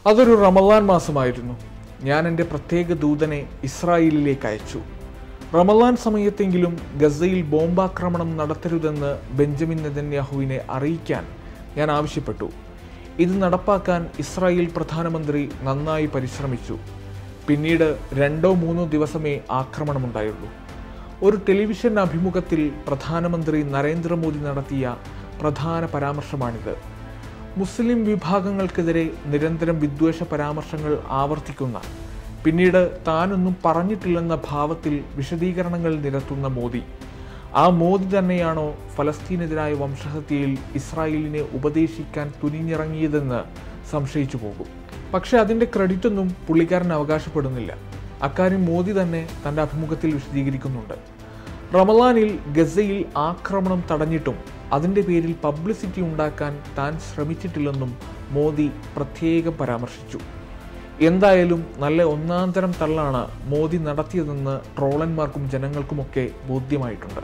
അതൊരു റമദാൻ മാസമായിരുന്നു ഞാൻ എൻ്റെ പ്രത്യേക ദൂതനെ ഇസ്രായേലിലേക്ക് അയച്ചു റമദാൻ സമയത്തെങ്കിലും ഗസയിൽ ബോംബാക്രമണം നടത്തരുതെന്ന് ബെഞ്ചമിൻ നെതന്യാഹുവിനെ അറിയിക്കാൻ ഞാൻ ആവശ്യപ്പെട്ടു ഇത് നടപ്പാക്കാൻ ഇസ്രായേൽ പ്രധാനമന്ത്രി നന്നായി പരിശ്രമിച്ചു പിന്നീട് രണ്ടോ മൂന്നോ ദിവസമേ ആക്രമണമുണ്ടായുള്ളൂ ഒരു ടെലിവിഷൻ അഭിമുഖത്തിൽ പ്രധാനമന്ത്രി നരേന്ദ്രമോദി നടത്തിയ പ്രധാന പരാമർശമാണിത് മുസ്ലിം വിഭാഗങ്ങൾക്കെതിരെ നിരന്തരം വിദ്വേഷ പരാമർശങ്ങൾ ആവർത്തിക്കുന്ന പിന്നീട് താനൊന്നും പറഞ്ഞിട്ടില്ലെന്ന ഭാവത്തിൽ വിശദീകരണങ്ങൾ നിരത്തുന്ന മോദി ആ മോദി തന്നെയാണോ ഫലസ്തീനെതിരായ വംശഹത്യയിൽ ഇസ്രായേലിനെ ഉപദേശിക്കാൻ തുനിഞ്ഞിറങ്ങിയതെന്ന് സംശയിച്ചു പോകും പക്ഷെ അതിൻ്റെ ക്രെഡിറ്റൊന്നും പുള്ളിക്കാരൻ അവകാശപ്പെടുന്നില്ല അക്കാര്യം മോദി തന്നെ തൻ്റെ അഭിമുഖത്തിൽ വിശദീകരിക്കുന്നുണ്ട് റമലാനിൽ ഗസയിൽ ആക്രമണം തടഞ്ഞിട്ടും അതിൻ്റെ പേരിൽ പബ്ലിസിറ്റി ഉണ്ടാക്കാൻ താൻ ശ്രമിച്ചിട്ടില്ലെന്നും മോദി പ്രത്യേകം പരാമർശിച്ചു എന്തായാലും നല്ല ഒന്നാം തരം തള്ളാണ് മോദി നടത്തിയതെന്ന് ട്രോളന്മാർക്കും ജനങ്ങൾക്കുമൊക്കെ ബോധ്യമായിട്ടുണ്ട്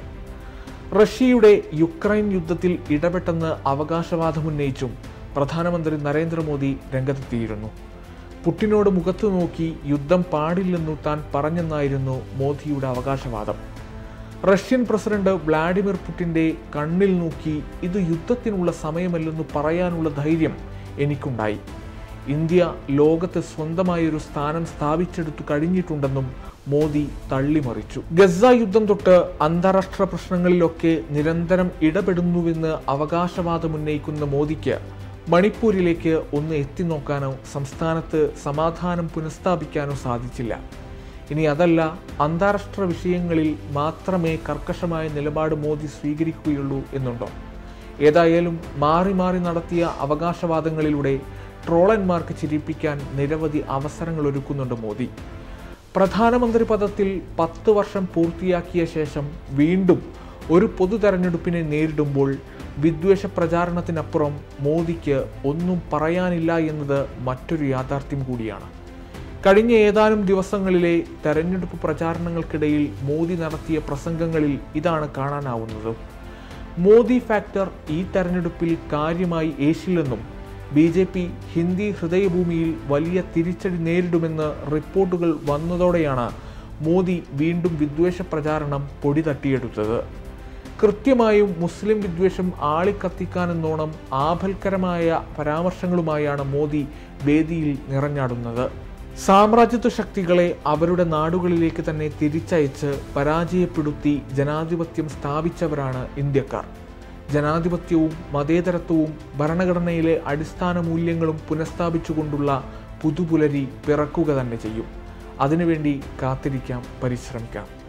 റഷ്യയുടെ യുക്രൈൻ യുദ്ധത്തിൽ ഇടപെട്ടെന്ന് അവകാശവാദമുന്നയിച്ചും പ്രധാനമന്ത്രി നരേന്ദ്രമോദി രംഗത്തെത്തിയിരുന്നു പുട്ടിനോട് മുഖത്തു നോക്കി യുദ്ധം പാടില്ലെന്നു താൻ പറഞ്ഞെന്നായിരുന്നു മോദിയുടെ അവകാശവാദം റഷ്യൻ പ്രസിഡന്റ് വ്ളാഡിമിർ പുടിന്റെ കണ്ണിൽ നോക്കി ഇത് യുദ്ധത്തിനുള്ള സമയമല്ലെന്ന് പറയാനുള്ള ധൈര്യം എനിക്കുണ്ടായി ഇന്ത്യ ലോകത്ത് സ്വന്തമായൊരു സ്ഥാനം സ്ഥാപിച്ചെടുത്തു കഴിഞ്ഞിട്ടുണ്ടെന്നും മോദി തള്ളിമറിച്ചു ഗസ യുദ്ധം തൊട്ട് അന്താരാഷ്ട്ര പ്രശ്നങ്ങളിലൊക്കെ നിരന്തരം ഇടപെടുന്നുവെന്ന് അവകാശവാദമുന്നയിക്കുന്ന മോദിക്ക് മണിപ്പൂരിലേക്ക് ഒന്ന് എത്തി നോക്കാനോ സംസ്ഥാനത്ത് സമാധാനം പുനഃസ്ഥാപിക്കാനോ സാധിച്ചില്ല ഇനി അതല്ല അന്താരാഷ്ട്ര വിഷയങ്ങളിൽ മാത്രമേ കർക്കശമായ നിലപാട് മോദി സ്വീകരിക്കുകയുള്ളൂ എന്നുണ്ടോ ഏതായാലും മാറി മാറി നടത്തിയ അവകാശവാദങ്ങളിലൂടെ ട്രോളന്മാർക്ക് ചിരിപ്പിക്കാൻ നിരവധി അവസരങ്ങൾ ഒരുക്കുന്നുണ്ട് മോദി പ്രധാനമന്ത്രി പദത്തിൽ പത്ത് വർഷം പൂർത്തിയാക്കിയ ശേഷം വീണ്ടും ഒരു പൊതു തെരഞ്ഞെടുപ്പിനെ നേരിടുമ്പോൾ വിദ്വേഷ പ്രചാരണത്തിനപ്പുറം മോദിക്ക് ഒന്നും പറയാനില്ല എന്നത് മറ്റൊരു യാഥാർത്ഥ്യം കൂടിയാണ് കഴിഞ്ഞ ഏതാനും ദിവസങ്ങളിലെ തെരഞ്ഞെടുപ്പ് പ്രചാരണങ്ങൾക്കിടയിൽ മോദി നടത്തിയ പ്രസംഗങ്ങളിൽ ഇതാണ് കാണാനാവുന്നത് മോദി ഫാക്ടർ ഈ തെരഞ്ഞെടുപ്പിൽ കാര്യമായി ഏശില്ലെന്നും ബി ജെ പി ഹിന്ദി ഹൃദയഭൂമിയിൽ വലിയ തിരിച്ചടി നേരിടുമെന്ന് റിപ്പോർട്ടുകൾ വന്നതോടെയാണ് മോദി വീണ്ടും വിദ്വേഷ പ്രചാരണം പൊടി തട്ടിയെടുത്തത് കൃത്യമായും മുസ്ലിം വിദ്വേഷം ആളിക്കത്തിക്കാനെന്നോണം ആഭൽക്കരമായ പരാമർശങ്ങളുമായാണ് മോദി വേദിയിൽ നിറഞ്ഞാടുന്നത് സാമ്രാജ്യത്വ ശക്തികളെ അവരുടെ നാടുകളിലേക്ക് തന്നെ തിരിച്ചയച്ച് പരാജയപ്പെടുത്തി ജനാധിപത്യം സ്ഥാപിച്ചവരാണ് ഇന്ത്യക്കാർ ജനാധിപത്യവും മതേതരത്വവും ഭരണഘടനയിലെ അടിസ്ഥാന മൂല്യങ്ങളും പുനഃസ്ഥാപിച്ചുകൊണ്ടുള്ള പുതുപുലരി പിറക്കുക തന്നെ ചെയ്യും അതിനുവേണ്ടി കാത്തിരിക്കാം പരിശ്രമിക്കാം